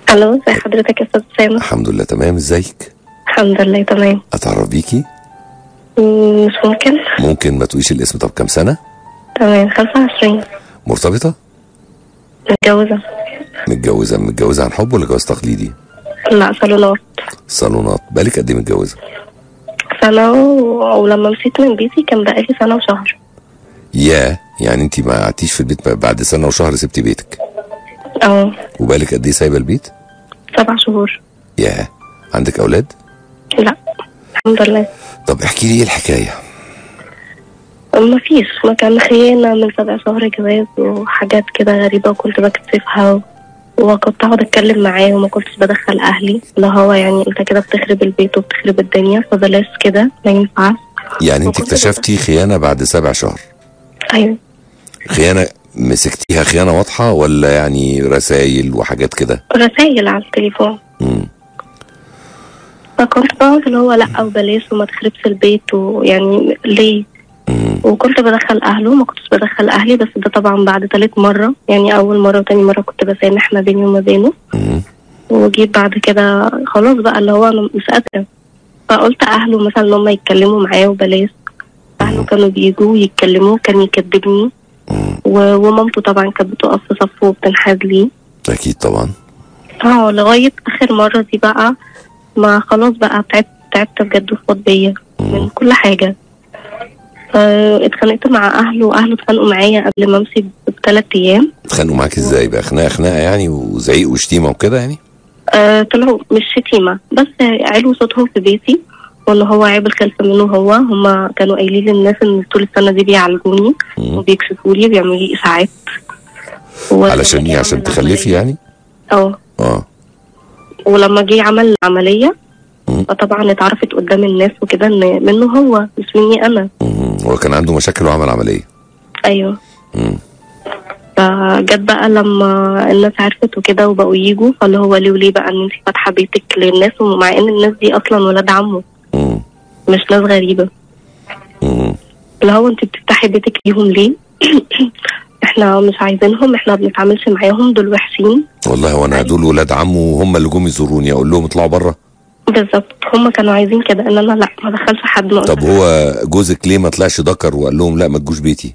الو ازي حضرتك يا استاذ اسامه الحمد لله تمام ازيك الحمد لله تمام اتعرف بيكي مم، مش ممكن ممكن ما تقوليش الاسم طب كام سنه تمام 25 مرتبطه متجوزه متجوزه متجوزه عن حب ولا جواز تقليدي لا صالونات صالونات بالك قد ايه متجوزه سنه و... ولما مشيت من بيتي كان بقالي سنه وشهر يا يعني انت ما قعدتيش في البيت بعد سنه وشهر سبتي بيتك اه وبالك قد ايه سايبه البيت سبع شهور يا عندك اولاد لا الحمد لله طب احكي لي ايه الحكايه ما فيش ما كان خيانة من سبع شهر جواز وحاجات كده غريبة وكنت بكتشفها و... وكنت اقعد اتكلم معاه وما كنتش بدخل اهلي اللي هو يعني انت كده بتخرب البيت وبتخرب الدنيا فبلاش كده ما ينفعش يعني انت وكنت اكتشفتي خيانه بعد سبع شهر ايوه خيانه مسكتيها خيانه واضحه ولا يعني رسائل وحاجات كده رسايل على التليفون مم. فكنت بقعد اللي هو لا وبلاش وما تخربش البيت ويعني ليه مم. وكنت بدخل اهله ما كنتش بدخل اهلي بس ده طبعا بعد تالت مرة يعني اول مرة وتاني مرة كنت بسامح ما بيني وما بينه مم. وجيت بعد كده خلاص بقى اللي هو انا مش قادرة فقلت اهله مثلا ان هم يتكلموا معاه وبلاش اهله كانوا بيجوا يتكلموا كان يكذبني مم. و- ومامته طبعا كانت بتقف في صفه وبتنحاز لي اكيد طبعا اه لغاية اخر مرة دي بقى ما خلاص بقى تعبت تعبت بجد وفاض بيا من كل حاجة آه، اتخانقت مع اهله واهله اتخانقوا معايا قبل ما امشي بثلاث ايام اتخانقوا معاك ازاي بقى خناقه خناقه يعني وزعيق وشتيمه وكده يعني آه، طلعوا مش شتيمة بس علوا صوتهم في بيتي وان هو عيب الخلف منه هو هما كانوا قايلين للناس ان طول السنة دي بيعالجوني مم. وبيكشفوا لي وبيعملوا لي اشاعات و- علشان ايه عشان تخلفي يعني اه اه ولما جه عمل العملية مم. فطبعا اتعرفت قدام الناس وكده ان منه هو مش مني انا مم. هو كان عنده مشاكل وعمل عمليه ايوه مم. فجت بقى لما الناس عرفت وكده وبقوا يجوا فاللي هو ليه وليه بقى ان انت فاتحه بيتك للناس ومع ان الناس دي اصلا ولاد عمه مم. مش ناس غريبه مم. اللي هو انت بتفتحي بيتك ليهم ليه احنا مش عايزينهم احنا ما بنتعاملش معاهم دول وحشين والله وانا دول ولاد عمه وهم اللي جم يزوروني اقول لهم اطلعوا بره بالظبط هم كانوا عايزين كده ان انا لا ما دخلش حد ما طب هو جوزك ليه ما طلعش ذكر وقال لهم لا ما تجوش بيتي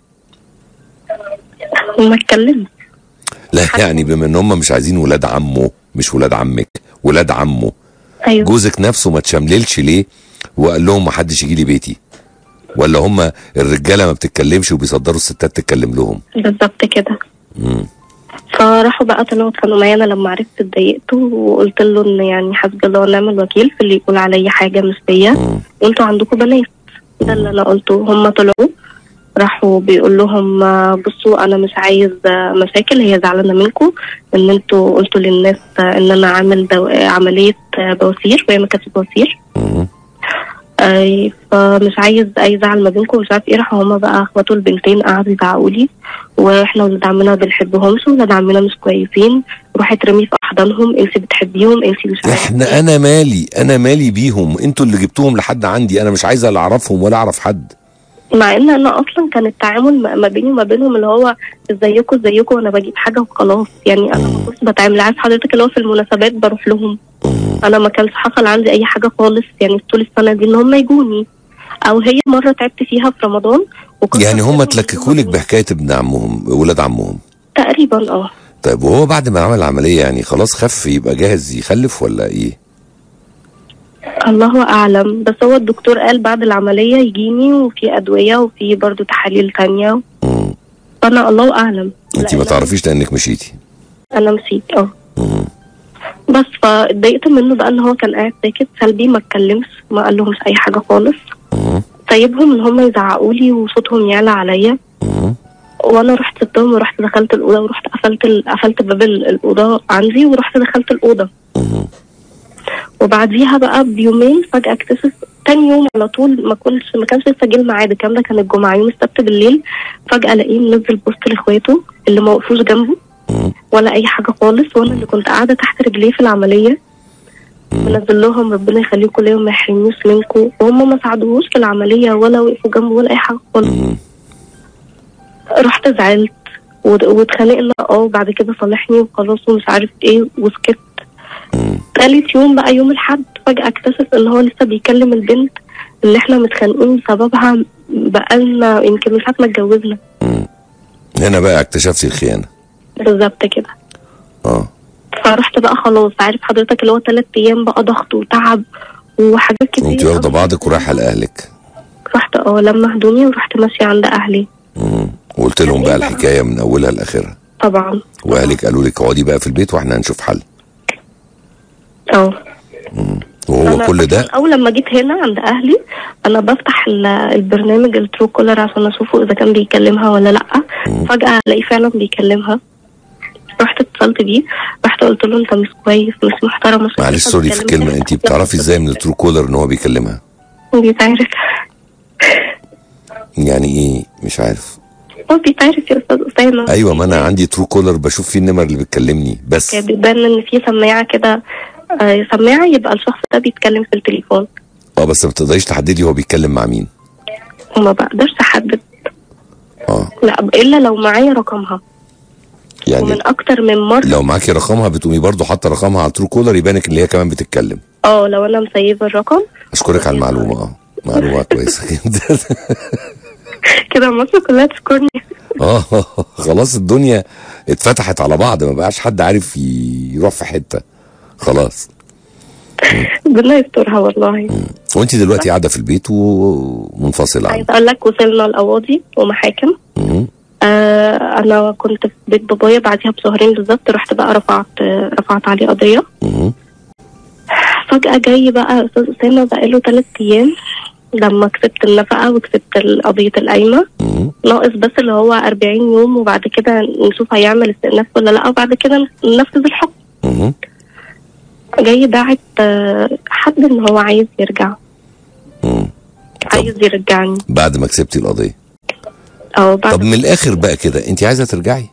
ما اتكلمت لا يعني بما ان هم مش عايزين ولاد عمه مش ولاد عمك ولاد عمه ايوه جوزك نفسه ما تشمللش ليه وقال لهم ما حدش يجي لي بيتي ولا هم الرجاله ما بتتكلمش وبيصدروا الستات تتكلم لهم بالظبط كده مم. فراحوا بقى طلعوا اتخانقوا معايا انا لما عرفت اتضايقت وقلت له ان يعني حسبي الله ونعم الوكيل في اللي يقول عليا حاجه مش فيا مم. وانتوا عندكم بنات ده اللي انا قلته هم طلعوا راحوا بيقول لهم آه، بصوا انا مش عايز آه، مشاكل هي زعلانه منكم ان انتوا قلتوا للناس آه، ان انا عامل دو... آه، عمليه آه، بواسير وهي ما كانتش بواسير مم. آه، فمش عايز اي زعل ما بينكم مش عارف ايه راحوا هما بقى اخواته البنتين قعدوا يزعقوا لي واحنا ولاد عمنا ما بنحبهمش ولاد عمنا مش كويسين روحي ترمي في احضانهم انت بتحبيهم انت مش عارف احنا انا مالي انا مالي بيهم انتوا اللي جبتوهم لحد عندي انا مش عايز لا اعرفهم ولا اعرف حد مع ان انا اصلا كان التعامل ما ما بيني وما بينهم اللي هو ازيكم ازيكم وانا بجيب حاجه وخلاص يعني انا ما كنتش بتعامل عايز حضرتك اللي هو في المناسبات بروح لهم مم. انا ما كانش حصل عندي اي حاجه خالص يعني طول السنه دي ان هم يجوني او هي مره تعبت فيها في رمضان وكنت يعني هم بسيبهم تلككوا لك يجوني. بحكايه ابن عمهم ولاد عمهم تقريبا اه طيب وهو بعد ما عمل العمليه يعني خلاص خف يبقى جاهز يخلف ولا ايه الله اعلم بس هو الدكتور قال بعد العمليه يجيني وفي ادويه وفي برضو تحاليل تانية مم. فانا الله اعلم انت ما لأن تعرفيش لانك مشيتي انا نسيت اه مم. بس فاتضايقت منه بقى ان هو كان قاعد ساكت سلبي ما اتكلمش ما قال لهمش اي حاجه خالص مم. سايبهم ان هم يزعقوا لي وصوتهم يعلى عليا مم. وانا رحت سبتهم ورحت دخلت الاوضه ورحت قفلت ال... قفلت باب ال- الاوضه عندي ورحت دخلت الاوضه مم. وبعديها بقى بيومين فجاه اكتشف تاني يوم على طول ما كنتش ما كانش لسه جه الميعاد الكلام ده كان الجمعه يوم السبت بالليل فجاه الاقيه منزل بوست لاخواته اللي ما وقفوش جنبه مم. ولا اي حاجه خالص وانا اللي كنت قاعده تحت رجليه في العمليه منزل لهم ربنا يخليكم ليا وما يحرمنيش منكم وهم ما ساعدوهوش في العمليه ولا وقفوا جنبه ولا اي حاجه خالص مم. رحت زعلت وات- واتخانقنا اه وبعد كده صالحني وخلاص ومش عارف ايه وسكت مم. تالت يوم بقى يوم الحد فجأة اكتشف ان هو لسه بيكلم البنت اللي احنا متخانقين بسببها بقالنا يمكن من ساعة ما اتجوزنا مم. هنا بقى اكتشفتي الخيانه بالظبط كده اه فرحت بقى خلاص عارف حضرتك اللي هو تلات ايام بقى ضغط وتعب وحاجات كتير وانت واخده أوي. بعضك ورايحه لاهلك رحت اه لما هدومي ورحت ماشية عند اهلي مم. وقلت لهم بقى الحكايه من اولها لاخرها طبعا واهلك قالوا لك اقعدي بقى في البيت واحنا هنشوف حل اه وهو أنا كل ده اول لما جيت هنا عند اهلي انا بفتح ال- البرنامج الترو كولر عشان اشوفه اذا كان بيكلمها ولا لا فجاه الاقيه فعلا بيكلمها رحت اتصلت بيه رحت قلت له انت مش كويس مش محترم مش معلش سوري في كلمه انت بتعرفي ازاي من الترو كولر ان هو بيكلمها بيتعرف يعني ايه مش عارف هو بيتعرف يا استاذ اسامه ايوه ما انا عندي ترو كولر بشوف فيه النمر اللي بتكلمني بس بيبان ان في سماعه كده آه، سماعه يبقى الشخص ده بيتكلم في التليفون اه بس ما بتقدريش تحددي هو بيتكلم مع مين وما بقدرش احدد اه لا الا لو معايا رقمها يعني ومن اكتر من مره لو معاكي رقمها بتقومي برضو حاطه رقمها على ترو كولر يبانك ان هي كمان بتتكلم اه لو انا مسيبه الرقم اشكرك على المعلومه اه معلومه كويسه جدا كده مصر كلها تشكرني اه خلاص الدنيا اتفتحت على بعض ما بقاش حد عارف يروح في حته خلاص ربنا يسترها والله وانت دلوقتي قاعده في البيت ومنفصله عنه عايزه اقول لك وصلنا القواضي ومحاكم مم. آه انا كنت في بيت بابايا بعديها بشهرين بالظبط رحت بقى رفعت آه رفعت عليه قضيه مم. فجاه جاي بقى استاذ اسامه بقى له ثلاث ايام لما كسبت النفقه وكسبت قضيه القايمه مم. ناقص بس اللي هو 40 يوم وبعد كده نشوف هيعمل استئناف ولا لا وبعد كده ننفذ الحكم مم. جاي باعت آه، حد ان هو عايز يرجع مم. عايز يرجعني بعد ما كسبتي القضيه او بعد طب من الاخر بقى كده انت عايزه ترجعي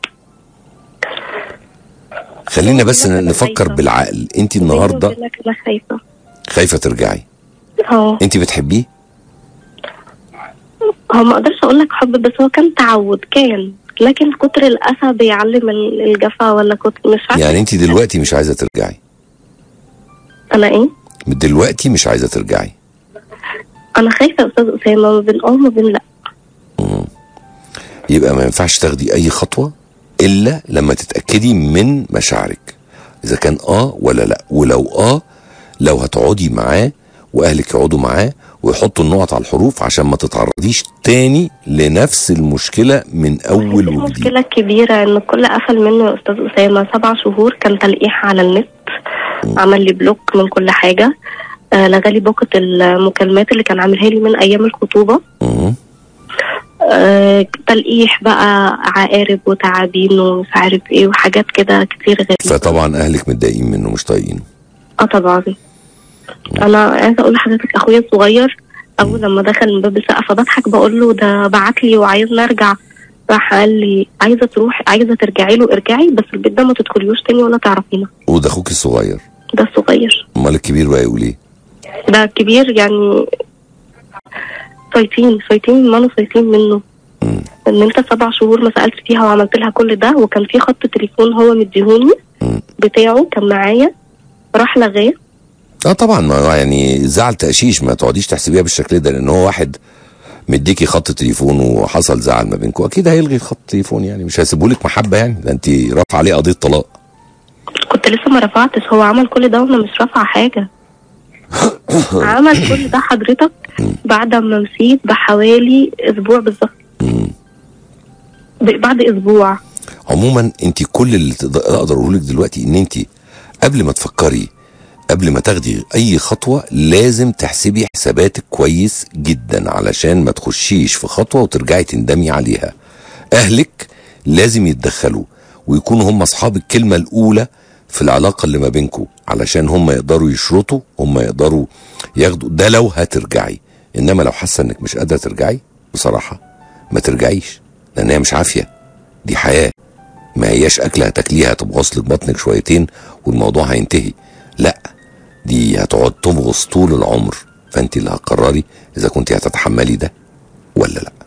خلينا بس أنا نفكر خايفة. بالعقل انت بيني النهارده وبينك انا خايفه خايفه ترجعي اه انت بتحبيه هو ما اقدرش اقول لك حب بس هو كان تعود كان لكن كتر الاسى بيعلم ال- الجفا ولا كتر مش عارفه يعني انت دلوقتي مش عايزه ترجعي انا ايه من دلوقتي مش عايزه ترجعي انا خايفه يا استاذ اسامه ما بين اه وما بين لا يبقى ما ينفعش تاخدي اي خطوه الا لما تتاكدي من مشاعرك اذا كان اه ولا لا ولو اه لو هتقعدي معاه واهلك يقعدوا معاه ويحطوا النقط على الحروف عشان ما تتعرضيش تاني لنفس المشكله من اول وجديد المشكله الكبيره ان الكل قفل منه يا استاذ اسامه سبع شهور كان تلقيح على النت عمل لي بلوك من كل حاجه آه لغالي باقه المكالمات اللي كان عاملها لي من ايام الخطوبه مم. آه تلقيح بقى عقارب وتعابين ومش عارف ايه وحاجات كده كتير غريبه فطبعا اهلك متضايقين منه مش طايقينه اه طبعا انا عايزه اقول لحضرتك اخويا الصغير اول لما دخل من باب الشقه فبضحك بقول له ده بعت لي وعايز نرجع راح قال لي عايزه تروح عايزه ترجعي له ارجعي بس البيت ده ما تدخليوش تاني ولا تعرفينا وده اخوك الصغير ده الصغير امال الكبير بقى يقول ايه ده الكبير يعني صايتين صايتين منه صايتين منه مم. ان انت سبع شهور ما سالت فيها وعملت لها كل ده وكان في خط تليفون هو مديهوني مم. بتاعه كان معايا راح لغاه اه طبعا ما هو يعني زعل تقشيش ما تقعديش تحسبيها بالشكل ده لان هو واحد مديكي خط تليفون وحصل زعل ما بينكم اكيد هيلغي خط التليفون يعني مش هيسيبهولك محبه يعني ده انت رافعه عليه قضيه طلاق كنت لسه ما رفعتش هو عمل كل ده وانا مش رافعه حاجه عمل كل ده حضرتك بعد ما مشيت بحوالي اسبوع بالظبط مم. ب- بعد اسبوع عموما انت كل اللي تقدر- اقدر اقوله لك دلوقتي ان انت قبل ما تفكري قبل ما تاخدي اي خطوه لازم تحسبي حساباتك كويس جدا علشان ما تخشيش في خطوه وترجعي تندمي عليها اهلك لازم يتدخلوا ويكونوا هم اصحاب الكلمه الاولى في العلاقه اللي ما بينكم علشان هم يقدروا يشرطوا هم يقدروا ياخدوا ده لو هترجعي انما لو حاسه انك مش قادره ترجعي بصراحه ما ترجعيش لان هي مش عافيه دي حياه ما هياش اكله هتاكليها تبغص لك بطنك شويتين والموضوع هينتهي لا دي هتقعد تمغص طول العمر فانت اللي هتقرري اذا كنت هتتحملي ده ولا لا